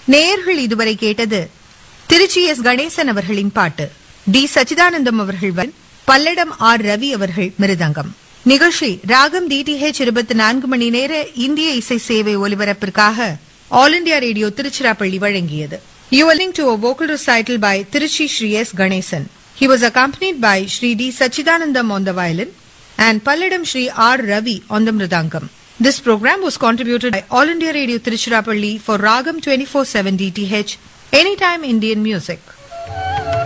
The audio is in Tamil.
நேயர்கள் இதுவரை கேட்டது திருச்சி எஸ் கணேசன் அவர்களின் பாட்டு டி சச்சிதானந்தம் அவர்கள் வயலின், பல்லடம் ஆர் ரவி அவர்கள் மிருதங்கம் நிகழ்ச்சி ராகம் டிடிஹெச் இருபத்தி நான்கு மணி நேர இந்திய இசை சேவை ஒலிபரப்பிற்காக ஆல் இண்டியா ரேடியோ திருச்சிராப்பள்ளி வழங்கியது you are listening to a vocal recital by Tiruchi Sri S Ganesan He was accompanied by Sri D. Sachidanandam on the violin and Palladam Sri R. Ravi on the mridangam. This program was contributed by All India Radio Tiruchirappalli for Ragam 24/7 DTH Anytime Indian Music.